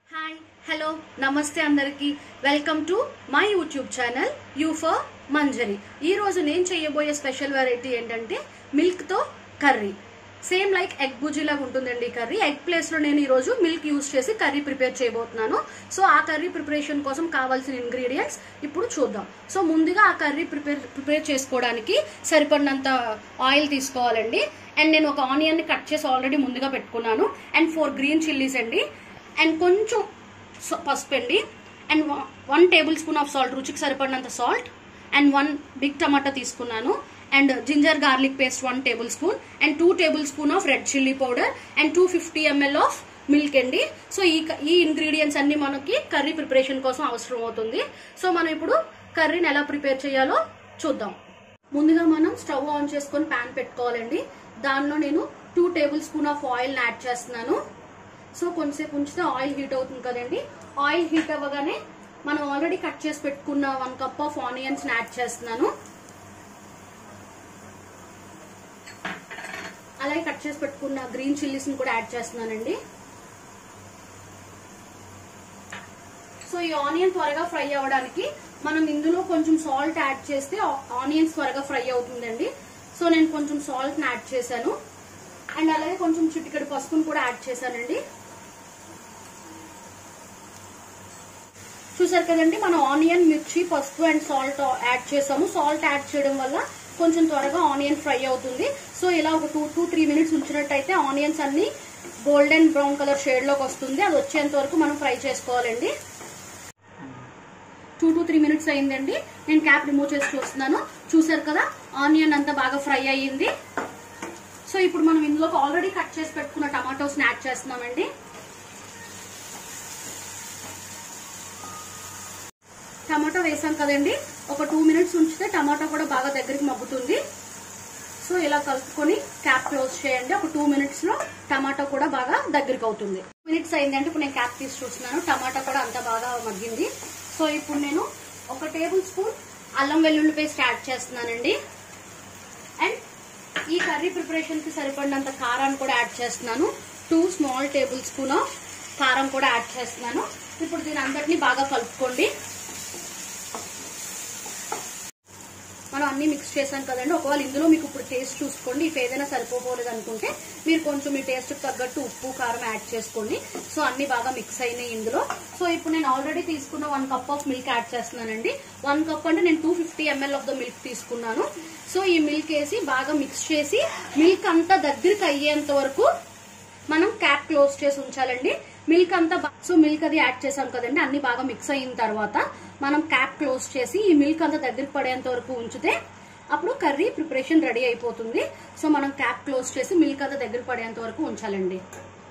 hi hello నమస్తే అందరికి welcome to my YouTube channel U for Manjari ఈ రోజు నేను చేయబోయే స్పెషల్ వెరైటీ ఏంటంటే మిల్క్ తో curry same like egg bhurji లాగా ఉంటుందండి ఈ కర్రీ ఎగ్ ప్లేస్ లో నేను ఈ రోజు మిల్క్ యూస్ చేసి కర్రీ ప్రిపేర్ చేయబోతున్నాను సో ఆ కర్రీ ప్రిపరేషన్ కోసం కావాల్సిన ఇంగ్రీడియంట్స్ ఇప్పుడు చూద్దాం సో ముందుగా ఆ కర్రీ ప్రిపేర్ ప్రిపేర్ చేసుకోవడానికి సరిపడినంత ఆయిల్ తీసుకోవాలండి అండ్ నేను ఒక ఆనియన్ ని కట్ చేసి ఆల్రెడీ ముందుగా పెట్టుకున్నాను అండ్ ఫోర్ గ్రీన్ చిల్లీస్ అండి అండ్ కొంచెం స- పసుపు అండి and one table spoon of salt రుచికి సరిపడినంత salt and one big tomato తీసుకున్నాను and ginger garlic paste one table spoon and two table spoon of red chilli powder and two fifty ml of milk అండి so ఈ క- ఈ ingredients అన్ని మనకి curry preparation కోసం అవసరం అవుతుంది సో మనం ఇప్పుడు కర్రీని ఎలా ప్రిపేర్ చేయాలో చూద్దాం ముందుగా మనం స్టవ్ ఆన్ చేసుకొని ప్యాన్ పెట్టుకోవాలండి దానిలో నేను two table spoon of oil add చేస్తున్నాను సో కొంచెంసేపు ఉంచితే ఆయిల్ హీట్ అవుతుంది కదండి ఆయిల్ హీట్ అవ్వగానే మనం ఆల్రెడీ కట్ చేసి పెట్టుకున్న one cup of onions add చేస్తున్నాను అలాగే కట్ చేసి పెట్టుకున్న గ్రీన్ చిల్లీస్ ని కూడా యాడ్ చేస్తున్నానండి సో ఈ ఆనియన్ త్వరగా ఫ్రై అవ్వడానికి మనం ఇందులో కొంచెం సాల్ట్ యాడ్ చేస్తే ఆనియన్స్ త్వరగా ఫ్రై అవుతుందండి సో నేను కొంచెం సాల్ట్ యాడ్ చేశాను అండ్ అలాగే కొంచెం చిటికెడు పసుపును కూడా యాడ్ చేశానండి చూసారు కదండి మనం ఆనియన్ మిర్చి పసుపు అండ్ సాల్ట్ యాడ్ చేసాము సాల్ట్ యాడ్ చేయడం వల్ల కొంచెం త్వరగా ఆనియన్ ఫ్రై అవుతుంది సో ఇలా ఒక టూ టూ త్రీ మినిట్స్ ఉంచినట్టయితే ఆనియన్స్ అన్ని గోల్డెన్ బ్రౌన్ కలర్ షేడ్ లోకి వస్తుంది అది వచ్చేంత వరకు మనం ఫ్రై చేసుకోవాలండి టూ టు త్రీ మినిట్స్ అయిందండి నేను క్యాప్ రిమూవ్ చేసి చూస్తున్నాను చూసారు కదా ఆనియన్ అంతా బాగా ఫ్రై అయ్యింది సో ఇప్పుడు మనం ఇందులోకి ఆల్రెడీ కట్ చేసి పెట్టుకున్న టమాటోస్ యాడ్ చేస్తున్నామండి టమాటో వేసాం కదండి ఒక టూ మినిట్స్ ఉంచితే టమాటో కూడా బాగా దగ్గరికి మగ్గుతుంది సో ఇలా కలుపుకొని క్యాప్ క్లోజ్ చేయండి ఒక టూ మినిట్స్ లో టమాటో కూడా బాగా దగ్గరికి అవుతుంది మినిట్స్ అయిందంటే ఇప్పుడు నేను క్యాప్ తీసి చూస్తున్నాను టమాటా కూడా అంత బాగా మగ్గింది సో ఇప్పుడు నేను ఒక టేబుల్ స్పూన్ అల్లం వెల్లుల్లి పేస్ట్ యాడ్ చేస్తున్నానండి అండ్ ఈ కర్రీ ప్రిపరేషన్ కి సరిపడినంత కారాన్ని కూడా యాడ్ చేస్తున్నాను two small table spoon of కారం కూడా యాడ్ చేస్తున్నాను ఇప్పుడు దీని అందరినీ బాగా కలుపుకోండి మనం అన్ని మిక్స్ చేసాం కదండి ఒకవేళ ఇందులో మీకు ఇప్పుడు టేస్ట్ చూసుకోండి ఇఫ్ ఏదైనా సరిపోలేదు అనుకుంటే మీరు కొంచెం మీ టేస్ట్ తగ్గట్టు ఉప్పు కారం యాడ్ చేసుకోండి సో అన్ని బాగా మిక్స్ అయినాయి ఇందులో సో ఇప్పుడు నేను ఆల్రెడీ తీసుకున్న one cup of milk add చేస్తున్నానండి వన్ కప్ అంటే నేను two fifty ml of the milk తీసుకున్నాను సో ఈ మిల్క్ వేసి బాగా మిక్స్ చేసి మిల్క్ అంతా దగ్గరికి అయ్యేంత వరకు మనం క్యాప్ క్లోజ్ చేసి ఉంచాలండి మిల్క్ అంతా బా- సో మిల్క్ అది యాడ్ చేసాం కదండి అన్ని బాగా మిక్స్ అయిన తర్వాత మనం క్యాప్ క్లోజ్ చేసి ఈ మిల్క్ అంతా దగ్గరికి పడేంత వరకు ఉంచితే అప్పుడు కర్రీ ప్రిపరేషన్ రెడీ అయిపోతుంది సో మనం క్యాప్ క్లోజ్ చేసి మిల్క్ అంతా దగ్గర పడేంత వరకు ఉంచాలండి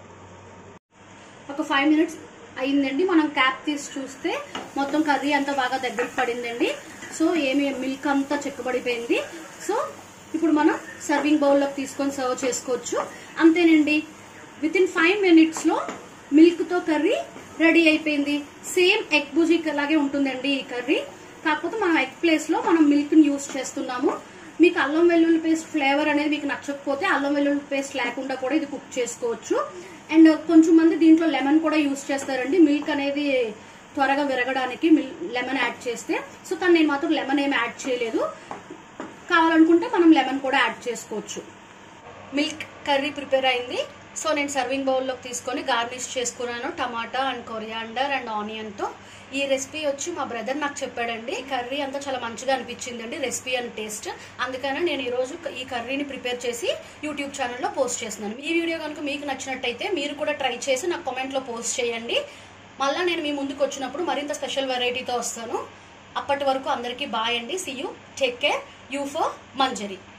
ఒక ఫైవ్ మినిట్స్ అయిందండి మనం క్యాప్ తీసి చూస్తే మొత్తం కర్రీ అంతా బాగా దగ్గరికి పడిందండి సో ఏమి మిల్క్ అంతా చెక్కబడిపోయింది సో ఇప్పుడు మనం సర్వింగ్ బౌల్లోకి తీసుకొని సర్వ్ చేసుకోవచ్చు అంతేనండి విత్ ఇన్ ఫైవ్ మినిట్స్ లో మిల్క్ తో కర్రీ రెడీ అయిపోయింది సేమ్ ఎగ్ బుజీ లాగే ఉంటుందండి ఈ కర్రీ కాకపోతే మనం ఎగ్ ప్లేస్ లో మనం మిల్క్ ని యూస్ చేస్తున్నాము మీకు అల్లం వెల్లుల్లి పేస్ట్ ఫ్లేవర్ అనేది మీకు నచ్చకపోతే అల్లం వెల్లుల్లి పేస్ట్ లేకుండా కూడా ఇది కుక్ చేసుకోవచ్చు అండ్ కొంచెం మంది దీంట్లో లెమన్ కూడా యూస్ చేస్తారండి మిల్క్ అనేది త్వరగా విరగడానికి లెమన్ యాడ్ చేస్తే సో కానీ నేను మాత్రం లెమన్ ఏమి యాడ్ చేయలేదు కావాలనుకుంటే మనం లెమన్ కూడా యాడ్ చేసుకోవచ్చు మిల్క్ కర్రీ ప్రిపేర్ అయింది సో నేను సర్వింగ్ బౌల్లోకి తీసుకొని గార్నిష్ చేసుకున్నాను tomato and coriander and onion తో ఈ రెసిపీ వచ్చి మా బ్రదర్ నాకు చెప్పాడండి ఈ కర్రీ అంతా చాలా మంచిగా అనిపించిందండి రెసిపీ అండ్ టేస్ట్ అందుకనే నేను ఈ రోజు ఈ కర్రీని ప్రిపేర్ చేసి యూట్యూబ్ ఛానల్లో పోస్ట్ చేస్తున్నాను ఈ వీడియో కనుక మీకు నచ్చినట్టయితే మీరు కూడా ట్రై చేసి నాకు కామెంట్లో పోస్ట్ చేయండి మళ్ళీ నేను మీ ముందుకు వచ్చినప్పుడు మరింత స్పెషల్ వెరైటీతో వస్తాను అప్పటి వరకు అందరికీ బాయ్ అండి see you take care U for Manjari